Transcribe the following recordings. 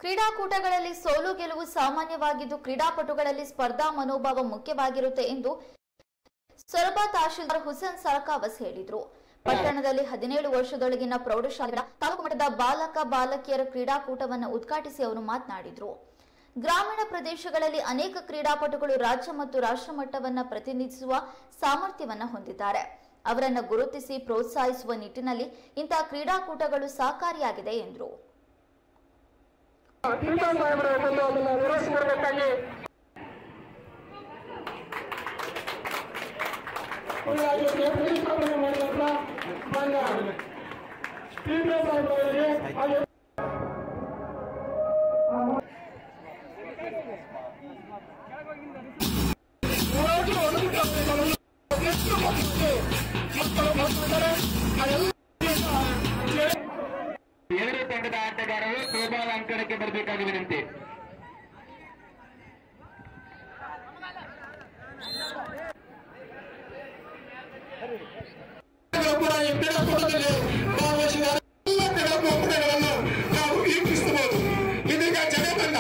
ಕ್ರೀಡಾಕೂಟಗಳಲ್ಲಿ ಸೋಲು ಗೆಲುವು ಸಾಮಾನ್ಯವಾಗಿದ್ದು ಕ್ರೀಡಾಪಟುಗಳಲ್ಲಿ ಸ್ಪರ್ಧಾ ಮನೋಭಾವ ಮುಖ್ಯವಾಗಿರುತ್ತೆ ಎಂದು ಸೊರಬ ತಹಶೀಲ್ದಾರ್ ಹುಸೇನ್ ಸರಕಾವಸ್ ಹೇಳಿದರು ಪಟ್ಟಣದಲ್ಲಿ ಹದಿನೇಳು ವರ್ಷದೊಳಗಿನ ಪ್ರೌಢಶಾಲೆಗಳ ತಾಲೂಕು ಮಟ್ಟದ ಬಾಲಕ ಬಾಲಕಿಯರ ಕ್ರೀಡಾಕೂಟವನ್ನು ಉದ್ಘಾಟಿಸಿ ಅವರು ಮಾತನಾಡಿದರು ಗ್ರಾಮೀಣ ಪ್ರದೇಶಗಳಲ್ಲಿ ಅನೇಕ ಕ್ರೀಡಾಪಟುಗಳು ರಾಜ್ಯ ಮತ್ತು ರಾಷ್ಟ್ರ ಮಟ್ಟವನ್ನ ಪ್ರತಿನಿಧಿಸುವ ಸಾಮರ್ಥ್ಯವನ್ನ ಹೊಂದಿದ್ದಾರೆ ಅವರನ್ನು ಗುರುತಿಸಿ ಪ್ರೋತ್ಸಾಹಿಸುವ ನಿಟ್ಟಿನಲ್ಲಿ ಇಂತಹ ಕ್ರೀಡಾಕೂಟಗಳು ಸಹಕಾರಿಯಾಗಿದೆ ಎಂದರು ಕ್ರೀಡಾ ಸಾಹೇಬರು ಬಂದು ಅದನ್ನ ನಿರ್ವಹಿಸಿಕೊಡ್ಬೇಕಾಗಿ ಹೀಗಾಗಿ ಪ್ರತಿಷ್ಠಾಪನೆ ಮಾಡಿದಂತ ಮಾನ್ಯ ಕ್ರೀಡಾ ಸಾಹೇಬರವರಿಗೆ ಹಾಗೆ ಹೋರಾಟ ಒಳಗೊಂಡಿರುವುದನ್ನು ಎಷ್ಟು ಮಟ್ಟಿಗೆ ಮಕ್ಕಳು ಮಾಡ್ತಿದ್ದಾರೆ ಅದೆಲ್ಲ ಎರಡು ತಂಡದ ಆಟಗಾರರು ಥ್ರೋಬಾಲ್ ಅಂಕಣಕ್ಕೆ ಬರಬೇಕಾಗಿ ವಿನಂತಿ ಕೂಡ ಈ ಕ್ರೀಡಾಕೂಟದಲ್ಲಿ ಭಾಗವಹಿಸಿದ್ದಾರೆ ಎಲ್ಲ ಕ್ರೀಡಾಕೂಟಗಳನ್ನು ನಾವು ವೀಕ್ಷಿಸಬಹುದು ಇದೀಗ ಜಗತ್ತನ್ನ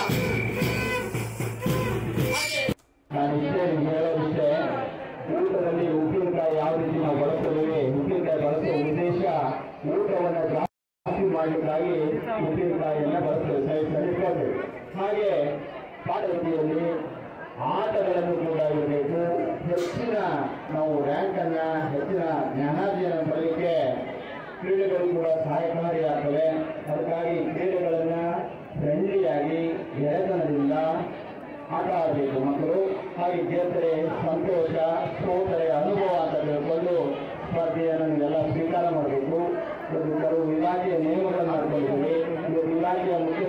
ಹಾಗೆ ನಾನು ಇಷ್ಟೇ ಹೇಳೋದಿಷ್ಟೇ ಊಟದಲ್ಲಿ ಉಪ್ಪಿನಕಾಯಿ ಯಾವ ರೀತಿ ನಾವು ಬಳಸ್ತೇವೆ ಉಪ್ಪಿನಕಾಯಿ ಬಳಸುವ ಉದ್ದೇಶ ಊಟವನ್ನು ಜಾಸ್ತಿ ಮಾಡಲಿಕ್ಕಾಗಿ ಉಪ್ಪಿನಕಾಯಿಯನ್ನ ಬಳಸ್ತೇವೆ ಸರಿ ಸರಿಸ್ಕೊಳ್ತೇವೆ ಹಾಗೆ ಪಾಠದಲ್ಲಿ ಆಟಗಳನ್ನು ಕೂಡ ಇರಬೇಕು ಹೆಚ್ಚಿನ ನಾವು ರ್ಯಾಂಕ್ ಅನ್ನ ಹೆಚ್ಚಿನ ಜ್ಞಾನಾರ್ಜನ ಪಡೆಯಲಿಕ್ಕೆ ಕ್ರೀಡೆಗಳು ಕೂಡ ಸಹಾಯಕಾರಿಯಾಗ್ತವೆ ಅದಕ್ಕಾಗಿ ಕ್ರೀಡೆಗಳನ್ನ ಫ್ರೆಂಡ್ಲಿಯಾಗಿ ಎಳೆತನದಿಂದ ಆಟ ಆಡಬೇಕು ಮಕ್ಕಳು ಹಾಗೆ ಗೆದ್ದರೆ ಸಂತೋಷ ಸೋತರೆ ಅನುಭವ ಅಂತ ತಿಳ್ಕೊಂಡು ಸ್ಪರ್ಧೆಯನ್ನು ನೀವೆಲ್ಲ ಸ್ವೀಕಾರ ಮಾಡಬೇಕು ಇವತ್ತು ಕೆಲವು ಇಲಾಖೆಯ ನಿಯಮಗಳನ್ನು ಮಾಡ್ಕೊಂಡಿದ್ದೀವಿ ಇವತ್ತು ಇಲಾಖೆಯ ಮುಖ್ಯ